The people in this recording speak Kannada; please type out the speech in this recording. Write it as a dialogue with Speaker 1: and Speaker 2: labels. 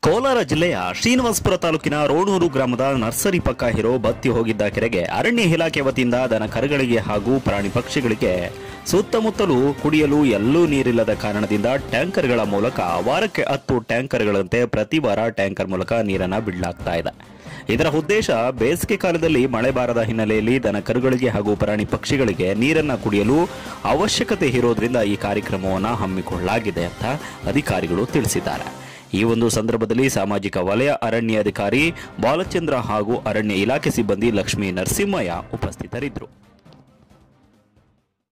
Speaker 1: ಕೋಲಾರ ಜಿಲ್ಲೆಯ ಶ್ರೀನಿವಾಸಪುರ ತಾಲೂಕಿನ ರೋಣೂರು ಗ್ರಾಮದ ನರ್ಸರಿ ಪಕ್ಕ ಇರೋ ಬತ್ತಿ ಹೋಗಿದ್ದ ಕೆರೆಗೆ ಅರಣ್ಯ ಇಲಾಖೆ ವತಿಯಿಂದ ದನ ಕರುಗಳಿಗೆ ಹಾಗೂ ಪ್ರಾಣಿ ಪಕ್ಷಿಗಳಿಗೆ ಸುತ್ತಮುತ್ತಲೂ ಕುಡಿಯಲು ಎಲ್ಲೂ ನೀರಿಲ್ಲದ ಕಾರಣದಿಂದ ಟ್ಯಾಂಕರ್ಗಳ ಮೂಲಕ ವಾರಕ್ಕೆ ಹತ್ತು ಟ್ಯಾಂಕರ್ಗಳಂತೆ ಪ್ರತಿ ವಾರ ಟ್ಯಾಂಕರ್ ಮೂಲಕ ನೀರನ್ನ ಬಿಡಲಾಗ್ತಾ ಇದೆ ಇದರ ಉದ್ದೇಶ ಬೇಸಿಗೆ ಕಾಲದಲ್ಲಿ ಮಳೆ ಬಾರದ ಹಿನ್ನೆಲೆಯಲ್ಲಿ ದನ ಕರುಗಳಿಗೆ ಹಾಗೂ ಪ್ರಾಣಿ ಪಕ್ಷಿಗಳಿಗೆ ನೀರನ್ನ ಕುಡಿಯಲು ಅವಶ್ಯಕತೆ ಇರೋದ್ರಿಂದ ಈ ಕಾರ್ಯಕ್ರಮವನ್ನು ಹಮ್ಮಿಕೊಳ್ಳಲಾಗಿದೆ ಅಂತ ಅಧಿಕಾರಿಗಳು ತಿಳಿಸಿದ್ದಾರೆ ಈ ಒಂದು ಸಂದರ್ಭದಲ್ಲಿ ಸಾಮಾಜಿಕ ವಲಯ ಅರಣ್ಯ ಅಧಿಕಾರಿ ಬಾಲಚಂದ್ರ ಹಾಗೂ ಅರಣ್ಯ ಇಲಾಖೆ ಸಿಬ್ಬಂದಿ ಲಕ್ಷ್ಮೀ ನರಸಿಂಹಯ್ಯ ಉಪಸ್ಥಿತರಿದ್ದರು